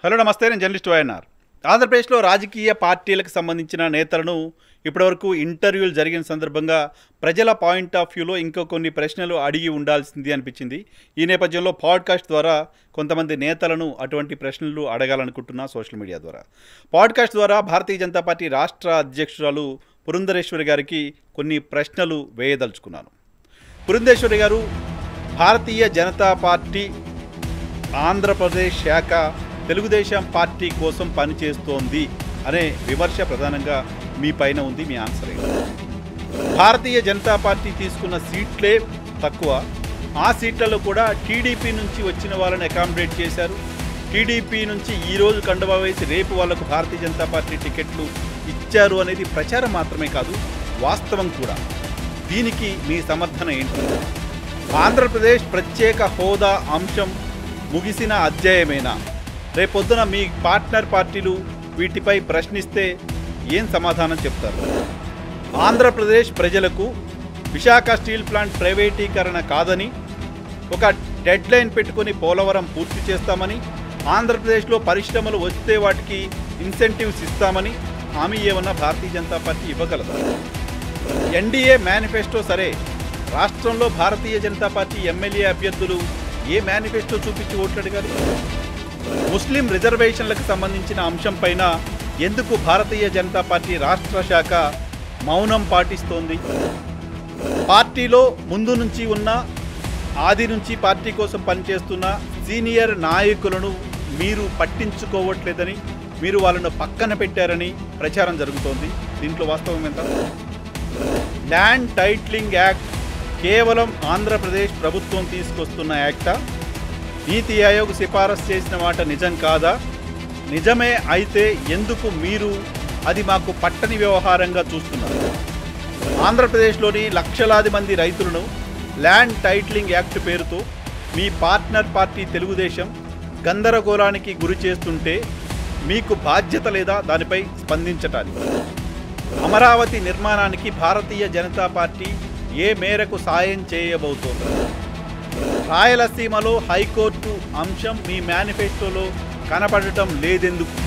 hello నమస్తే నేను journalist YNR ఆంధ్రప్రదేశ్లో రాజకీయ పార్టీలకు సంబంధించిన నేతలను ఇప్పటివరకు ఇంటర్వ్యూలు జరిగిన సందర్భంగా ప్రజల పాయింట్ ఆఫ్ వ్యూలో ఇంకో కొన్ని ప్రశ్నలు అడిగి ఉండాల్సింది అనిపించింది ఈ నేపథ్యంలో పాడ్కాస్ట్ ద్వారా కొంతమంది నేతలను అటువంటి ప్రశ్నలు అడగాలనుకుంటున్నా సోషల్ మీడియా ద్వారా పాడ్కాస్ట్ ద్వారా భారతీయ జనతా పార్టీ రాష్ట్ర అధ్యక్షురాలు పురంధరేశ్వరి గారికి కొన్ని ప్రశ్నలు వేయదలుచుకున్నాను పురంధేశ్వరి గారు భారతీయ జనతా పార్టీ ఆంధ్రప్రదేశ్ శాఖ తెలుగుదేశం పార్టీ కోసం పనిచేస్తోంది అనే విమర్శ ప్రధానంగా మీ పైన ఉంది మీ ఆన్సర్ ఏంటి భారతీయ జనతా పార్టీ తీసుకున్న సీట్లే తక్కువ ఆ సీట్లలో కూడా టీడీపీ నుంచి వచ్చిన వాళ్ళని అకామిడేట్ చేశారు టీడీపీ నుంచి ఈ రోజు కండువా వేసి రేపు వాళ్లకు భారతీయ జనతా పార్టీ టికెట్లు ఇచ్చారు అనేది ప్రచారం మాత్రమే కాదు వాస్తవం కూడా దీనికి మీ సమర్థన ఏంటి ఆంధ్రప్రదేశ్ ప్రత్యేక హోదా అంశం ముగిసిన అధ్యాయమేనా రేపొద్దున మీ పార్ట్నర్ పార్టీలు వీటిపై ప్రశ్నిస్తే ఏం సమాధానం చెప్తారు ఆంధ్రప్రదేశ్ ప్రజలకు విశాఖ స్టీల్ ప్లాంట్ ప్రైవేటీకరణ కాదని ఒక డెడ్ లైన్ పెట్టుకుని పోలవరం పూర్తి చేస్తామని ఆంధ్రప్రదేశ్లో పరిశ్రమలు వస్తే వాటికి ఇన్సెంటివ్స్ ఇస్తామని హామీ ఏమన్నా భారతీయ జనతా పార్టీ ఇవ్వగలదా ఎన్డీఏ మేనిఫెస్టో సరే రాష్ట్రంలో భారతీయ జనతా పార్టీ ఎమ్మెల్యే అభ్యర్థులు ఏ మేనిఫెస్టో చూపించి ఓట్లు అడిగారు ముస్లిం రిజర్వేషన్లకు సంబంధించిన అంశంపైన ఎందుకు భారతీయ జనతా పార్టీ రాష్ట్ర శాఖ మౌనం పాటిస్తోంది పార్టీలో ముందు నుంచి ఉన్న ఆది నుంచి పార్టీ కోసం పనిచేస్తున్న సీనియర్ నాయకులను మీరు పట్టించుకోవట్లేదని మీరు వాళ్ళను పక్కన పెట్టారని ప్రచారం జరుగుతోంది దీంట్లో వాస్తవం ఎంత ల్యాండ్ టైట్లింగ్ యాక్ట్ కేవలం ఆంధ్రప్రదేశ్ ప్రభుత్వం తీసుకొస్తున్న యాక్టా నీతి ఆయోగ్ సిఫారసు చేసిన మాట నిజం కాదా నిజమే అయితే ఎందుకు మీరు అది మాకు పట్టని వ్యవహారంగా చూస్తున్నారు ఆంధ్రప్రదేశ్లోని లక్షలాది మంది రైతులను ల్యాండ్ టైట్లింగ్ యాక్ట్ పేరుతో మీ పార్ట్నర్ పార్టీ తెలుగుదేశం గందరగోళానికి గురి చేస్తుంటే మీకు బాధ్యత లేదా దానిపై స్పందించటానికి అమరావతి నిర్మాణానికి భారతీయ జనతా పార్టీ ఏ మేరకు సాయం చేయబోతోంది రాయలసీమలో హైకోర్టు అంశం మీ మేనిఫెస్టోలో కనపడటం లేదెందుకు